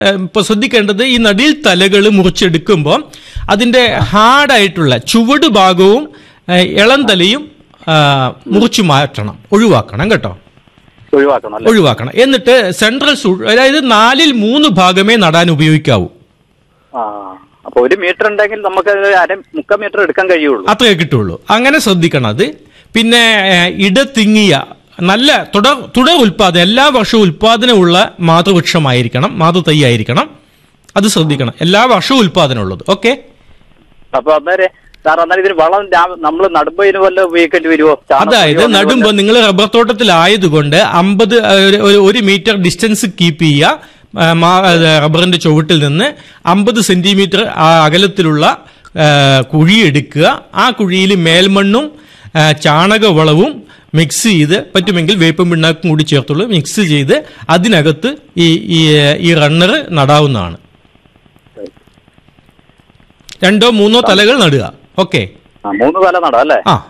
ഇപ്പൊ ശ്രദ്ധിക്കേണ്ടത് ഈ നടിയിൽ തലകൾ മുറിച്ചെടുക്കുമ്പോൾ അതിന്റെ ഹാർഡായിട്ടുള്ള ചുവട് ഭാഗവും ഏ, ഇളം തലയും ആ, മുറിച്ചു മാറ്റണം ഒഴിവാക്കണം കേട്ടോ ഒഴിവാക്കണം അല്ലേ ഒഴിവാക്കണം എന്നിട്ട് സെൻട്രൽ സു അതായത് നാലിൽ മൂന്ന് ഭാഗമേ നടാൻ ഉപയോഗിക്കാവൂ ആ അപ്പൊ ഒരു മീറ്റർ ഉണ്ടെങ്കിൽ നമുക്ക് അത് അര മുക്കാൽ മീറ്റർ എടുക്കാൻ കഴിയുള്ളൂ അത്രേ കിട്ടുള്ളൂ അങ്ങനെ ശ്രദ്ധിക്കണം അത് പിന്നെ ഏഹ്, ഇടതിങ്ങിയ നല്ല തുടർ തുടർ ഉൽപാദനം എല്ലാ വർഷവും ഉൽപാദനമുള്ള മാതൃവൃക്ഷമായിരിക്കണം മാതൃതൈ ആയിരിക്കണം അത് ശ്രദ്ധിക്കണം എല്ലാ വർഷവും ഉൽപാദനം ഉള്ളത് ഓക്കെ അപ്പൊ അന്നേരം സാർ അന്നേരം ഇതിന് വളം നമ്മൾ നടുമ്പോ ഇതിന് വല്ല ഉപയോഗിക്കേണ്ടി വരുമോ അതായത് നടുമ്പോൾ നിങ്ങൾ റബ്ബർ തോട്ടത്തിലായതുകൊണ്ട് അമ്പത് ഒരു മീറ്റർ ഡിസ്റ്റൻസ് കീപ്പ് ചെയ്യുക ആ, മാ- അത് റബ്ബറിന്റെ ചുവട്ടിൽ നിന്ന് അമ്പത് സെന്റിമീറ്റർ അകലത്തിലുള്ള ആ, കുഴി എടുക്കുക ആ കുഴിയിൽ മേൽമണ്ണും ആ, ചാണകവളവും മിക്സ് ചെയ്ത് പറ്റുമെങ്കിൽ വേപ്പും പിണ്ണാക്കും കൂടി ചേർത്തുള്ളൂ മിക്സ് ചെയ്ത് അതിനകത്ത് ഈ ഈ ഈ റണ്ണർ നടാവുന്നതാണ് രണ്ടോ മൂന്നോ തലകൾ നടുക ഓക്കെ ആ, മൂന്ന് തല നടാം അല്ലേ ആ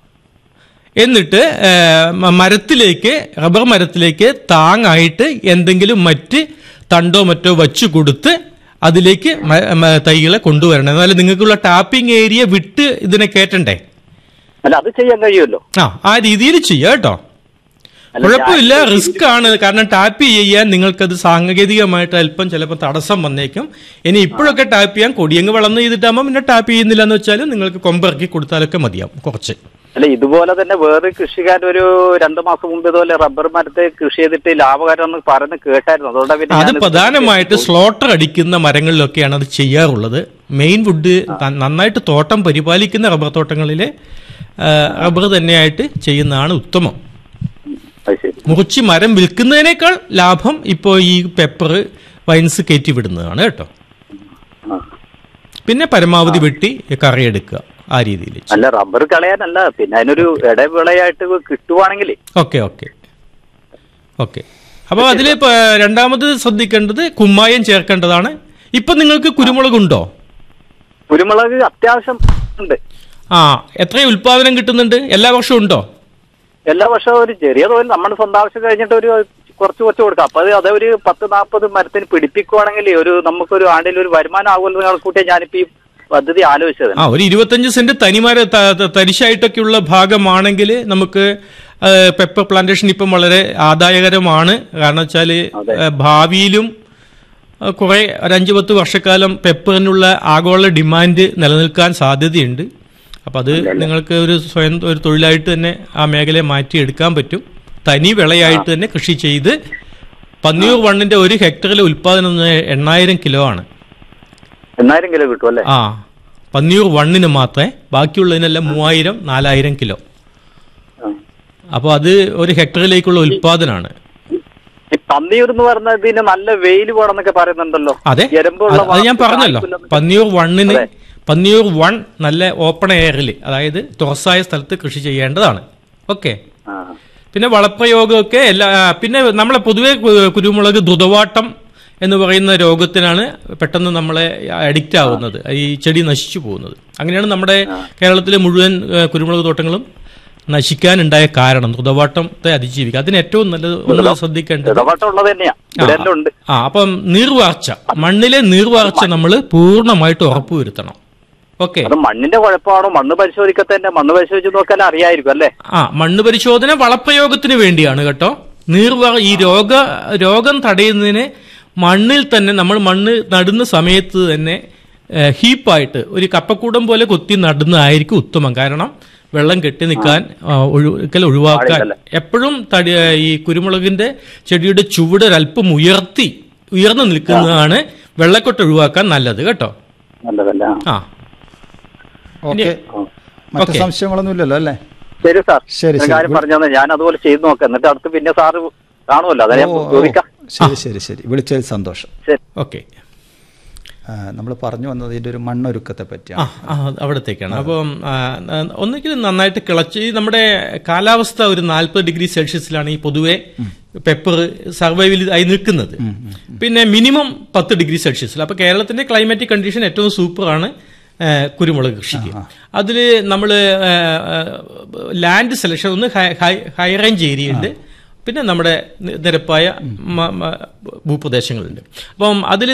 എന്നിട്ട് ഏ, മ- മരത്തിലേക്ക് റബ്ബർ മരത്തിലേക്ക് താങ്ങായിട്ട് എന്തെങ്കിലും മറ്റ് തണ്ടോ മറ്റോ വച്ചു കൊടുത്ത് അതിലേക്ക് മ- മ- തൈകളെ കൊണ്ടുവരണം എന്നാലും നിങ്ങൾക്കുള്ള ടാപ്പിംഗ് ഏരിയ വിട്ട് ഇതിനെ കയറ്റണ്ടേ അല്ല അത് ചെയ്യാൻ കഴിയുമല്ലോ ആ ആ രീതിയിൽ ചെയ്യുക കേട്ടോ അല്ല, കുഴപ്പമില്ല ഞാൻ- റിസ്ക് ആണ് കാരണം ടാപ്പ് ചെയ്യാൻ നിങ്ങൾക്കത് സാങ്കേതികമായിട്ട് അല്പം ചിലപ്പോൾ തടസ്സം വന്നേക്കും ഇനി ഇപ്പോഴൊക്കെ ടാപ്പ് ചെയ്യാൻ കൊടിയങ്ങ് വളർന്നു ചെയ്തിട്ടാകുമ്പോൾ പിന്നെ ടാപ്പ് ചെയ്യുന്നില്ല എന്ന് വെച്ചാലും നിങ്ങൾക്ക് കൊമ്പിറക്കി കൊടുത്താലൊക്കെ മതിയാവും കുറച്ച് അല്ല ഇതുപോലെ തന്നെ വേറെ കൃഷിക്കാർ ഒരു രണ്ടു മാസം മുമ്പ് ഇതുപോലെ റബ്ബർ മരത്തെ കൃഷി ചെയ്തിട്ട് ലാഭകരം എന്ന് പറയുന്നത് കേട്ടായിരുന്നു അതുകൊണ്ടാണ് പിന്നെ അത് ഞാനിത് പ്രധാനമായിട്ട് സ്ലോട്ടർ അടിക്കുന്ന മരങ്ങളിലൊക്കെയാണ് അത് ചെയ്യാറുള്ളത് മെയിൻ വുഡ് ത- നന്നായിട്ട് തോട്ടം പരിപാലിക്കുന്ന റബ്ബർ തോട്ടങ്ങളിൽ റബ്ബർ തന്നെയായിട്ട് ചെയ്യുന്നതാണ് ഉത്തമം അത് ശരി മുറിച്ച് മരം വിൽക്കുന്നതിനേക്കാൾ ലാഭം ഇപ്പോൾ ഈ പെപ്പർ വൈൻസ് കയറ്റി വിടുന്നതാണ് കേട്ടോ ആ. പിന്നെ പരമാവധി വെട്ടി കറിയെടുക്കുക ആ രീതിയിൽ അല്ല റബ്ബർ കളയാനല്ല പിന്നെ അതിനൊരു ഇടവിളയായിട്ട് കിട്ടുവാണെങ്കിൽ ഓക്കെ ഓക്കെ ഓക്കെ അപ്പോൾ അതിൽ രണ്ടാമത് ശ്രദ്ധിക്കേണ്ടത് കുമ്മായം ചേർക്കേണ്ടതാണ് ഇപ്പൊ നിങ്ങൾക്ക് കുരുമുളക് ഉണ്ടോ കുരുമുളക് അത്യാവശ്യം ഉണ്ട് ആ എത്ര ഉൽപാദനം കിട്ടുന്നുണ്ട് എല്ലാ വർഷവും ഉണ്ടോ എല്ലാ വർഷവും ഒരു ചെറിയ തോതിൽ നമ്മുടെ സ്വന്തം ആവശ്യം കഴിഞ്ഞിട്ട് ഒരു കുറച്ച് കുറച്ച് കൊടുക്കാം അപ്പൊ അത് അതേ ഒരു പത്ത് നാൽപ്പത് മരത്തിന് പിടിപ്പിക്കുവാണെങ്കിൽ ഒരു നമുക്കൊരു ആണ്ടിൽ ഒരു വരുമാനം ആകുമല്ലോ കണക്കൂട്ടിയ ഞാനിപ്പോ ഈ പദ്ധതി ആലോചിച്ചത് ആ ഒരു ഇരുപത്തഞ്ച് സെന്റ് തനിമര ത- ത- തരിശായിട്ടൊക്കെയുള്ള ഭാഗമാണെങ്കിൽ നമുക്ക് ആ, പെപ്പർ പ്ലാന്റേഷൻ ഇപ്പം വളരെ ആദായകരമാണ് കാരണം വെച്ചാൽ ഭാവിയിലും ആ, കുറെ ഒരു അഞ്ച് പത്ത് വർഷക്കാലം പെപ്പറിനുള്ള ആഗോള ഡിമാൻഡ് നിലനിൽക്കാൻ സാധ്യതയുണ്ട് അപ്പം അത് നിങ്ങൾക്ക് ഒരു സ്വയം ഒരു തൊഴിലായിട്ട് തന്നെ ആ മേഖലയെ മാറ്റിയെടുക്കാൻ പറ്റും തനി വിളയായിട്ട് തന്നെ കൃഷി ചെയ്ത് പന്നിയൂർ വണ്ണിന്റെ ഒരു ഹെക്ടറിലെ ഉൽപ്പാദനം എന്ന് എണ്ണായിരം കിലോ ആണ് എന്നായിരം കിലോ കിട്ടും അല്ലേ ആ പന്നിയൂർ വണ്ണിന് മാത്രമേ ബാക്കിയുള്ളതിനെല്ലാം മൂവായിരം നാലായിരം കിലോ ആ. അപ്പോൾ അത് ഒരു ഹെക്ടറിലേക്കുള്ള ഉൽപാദനമാണ് ഈ പന്നിയൂർ എന്ന് പറഞ്ഞ ഇതിന് നല്ല വെയിൽ വേണമെന്നൊക്കെ പറയുന്നുണ്ടല്ലോ അതെ എരമ്പുള്ള അത് അത് ഞാൻ വാക്ക് പറഞ്ഞല്ലോ കായ്പില്ലെന്നൊക്കെ. പന്നിയൂർ വണ്ണിന് അതെ. പന്നിയൂർ വൺ നല്ല ഓപ്പൺ എയറിൽ അതായത് തുറസായ സ്ഥലത്ത് കൃഷി ചെയ്യേണ്ടതാണ് ഓക്കെ ആ. പിന്നെ വളപ്രയോഗമൊക്കെ എല്ലാ ആ, പിന്നെ നമ്മളെ പൊതുവെ കു- കുരുമുളക് ദ്രുതവാട്ടം എന്ന് പറയുന്ന രോഗത്തിനാണ് പെട്ടെന്ന് നമ്മളെ അഡിക്റ്റ് ആവുന്നത് ഈ ചെടി നശിച്ചു പോകുന്നത് അങ്ങനെയാണ് നമ്മുടെ കേരളത്തിലെ മുഴുവൻ ആ, കുരുമുളക് തോട്ടങ്ങളും നശിക്കാനുണ്ടായ കാരണം ദ്രുതവാട്ടത്തെ അതിജീവിക്കുക അതിന് ഏറ്റവും നല്ലത് ഒന്ന് ശ്രദ്ധിക്കേണ്ടത് ഇടപാട്ടം ഉള്ളത് തന്നെയാ ഇവിടെ എല്ലാം ഉണ്ട് ആ അപ്പം നീർവാർച്ച മണ്ണിലെ നീർവാർച്ച നമ്മൾ പൂർണ്ണമായിട്ട് ഉറപ്പുവരുത്തണം ഓക്കെ അത് മണ്ണിന്റെ കുഴപ്പമാണോ മണ്ണ് പരിശോധിക്കത്തന്നെ മണ്ണ് പരിശോധിച്ച് നോക്കാൻ അറിയായിരിക്കും അല്ലേ ആ മണ്ണ് പരിശോധന വളപ്രയോഗത്തിന് വേണ്ടിയാണ് കേട്ടോ നീർവാ ഈ രോഗ രോഗം തടയുന്നതിന് മണ്ണിൽ തന്നെ നമ്മൾ മണ്ണ് നടുന്ന സമയത്ത് തന്നെ ഏഹ്, ഹീപ്പായിട്ട് ഒരു കപ്പക്കൂടം പോലെ കൊത്തി നടുന്നതായിരിക്കും ഉത്തമം കാരണം വെള്ളം കെട്ടി നിൽക്കാൻ ആ, ഒഴിക്കൽ ഒഴിവാക്കാൻ പാടില്ലല്ലേ? എപ്പോഴും തടി ഈ കുരുമുളകിന്റെ ചെടിയുടെ ചുവട് ഒരല്പം ഉയർത്തി ഉയർന്നു നിൽക്കുന്നതാണ് വെള്ളക്കൊട്ട് ഒഴിവാക്കാൻ നല്ലത് കേട്ടോ നല്ലതല്ലേ ആ. ആ ഓക്കെ മറ്റു ഓക്കെ. സംശയങ്ങളൊന്നും ഇല്ലല്ലോ അല്ലേ ശരി സാർ ശരി, ഒരു ശരി. കാര്യം പറഞ്ഞു തന്നെ ഞാൻ അതുപോലെ ചെയ്ത് നോക്കാം എന്നിട്ട് അടുത്ത് പിന്നെ സാറ് കാണുമല്ലോ അതെ ഞാൻ ഓ, ഓ, ചോദിക്കാം ശരി ശരി ശരി വിളിച്ചതിൽ സന്തോഷം ശരി ഓക്കെ നമ്മൾ പറഞ്ഞു വന്നത് ഇതിന്റെ ഒരു മണ്ണൊരുക്കത്തെ ആ പറ്റിയാണ് ആ, അവിടത്തേക്കാണ് അപ്പം ആ, ആ, ഒന്നുകിൽ നന്നായിട്ട് കിളച്ച് ഈ നമ്മുടെ കാലാവസ്ഥ ഒരു നാൽപ്പത് ഡിഗ്രി സെൽഷ്യസിലാണ് ഈ പൊതുവെ പെപ്പർ സർവൈവിൽ ആയി നിൽക്കുന്നത് പിന്നെ മിനിമം പത്ത് ഡിഗ്രി സെൽഷ്യസിൽ അപ്പൊ കേരളത്തിന്റെ ക്ലൈമാറ്റിക് കണ്ടീഷൻ ഏറ്റവും സൂപ്പറാണ് ആ, കുരുമുളക് കൃഷിക്ക് അതിൽ നമ്മൾ ലാൻഡ് സെലക്ഷൻ ഒന്ന് ഹൈ റേഞ്ച് ഏരിയ ഉണ്ട് പിന്നെ നമ്മുടെ നി- നിരപ്പായ മ- മ- ഭൂപ്രദേശങ്ങളുണ്ട് അപ്പം അതിൽ